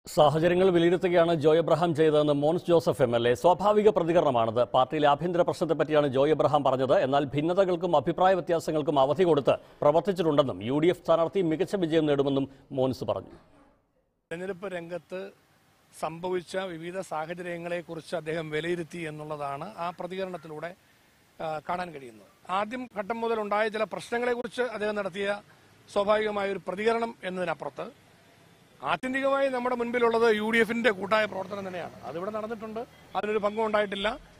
സാഹചര്യങ്ങൾ വിലയിരുത്തുകയാണ് ജോയ് എബ്രഹാം ചെയ്തതെന്ന് Mons Joseph M L A സ്വാഭാവിക പ്രതികരണമാണത് പാർട്ടിയിലെ ആഭ്യന്തര പ്രശ്നത്തെപ്പറ്റിയാണ് ജോയ് എബ്രഹാം പറഞ്ഞത് എന്നാൽ ഭിന്നതകൾക്കും അഭിപ്രായ വ്യത്യാസങ്ങൾക്കും അവധി കൊടുത്ത് പ്രവർത്തിച്ചിട്ടുണ്ടെന്നും യു ഡി എഫ് സ്ഥാനാർത്ഥി മികച്ച വിജയം നേടുമെന്നും മോൻസ് പറഞ്ഞു തെരഞ്ഞെടുപ്പ് രംഗത്ത് സംഭവിച്ച വിവിധ സാഹചര്യങ്ങളെക്കുറിച്ച് അദ്ദേഹം വിലയിരുത്തി എന്നുള്ളതാണ് ആ പ്രതികരണത്തിലൂടെ ആ, കാണാൻ കഴിയുന്നത് ആദ്യം ഘട്ടം മുതൽ ഉണ്ടായ ചില പ്രശ്നങ്ങളെക്കുറിച്ച് അദ്ദേഹം നടത്തിയ സ്വാഭാവികമായ ഒരു പ്രതികരണം എന്നതിനപ്പുറത്ത് ആത്യന്തികമായി നമ്മുടെ മുൻപിലുള്ളത് യു ഡി എഫിന്റെ കൂട്ടായ പ്രവർത്തനം തന്നെയാണ് അതിവിടെ നടന്നിട്ടുണ്ട് അതിനൊരു പങ്കും ഉണ്ടായിട്ടില്ല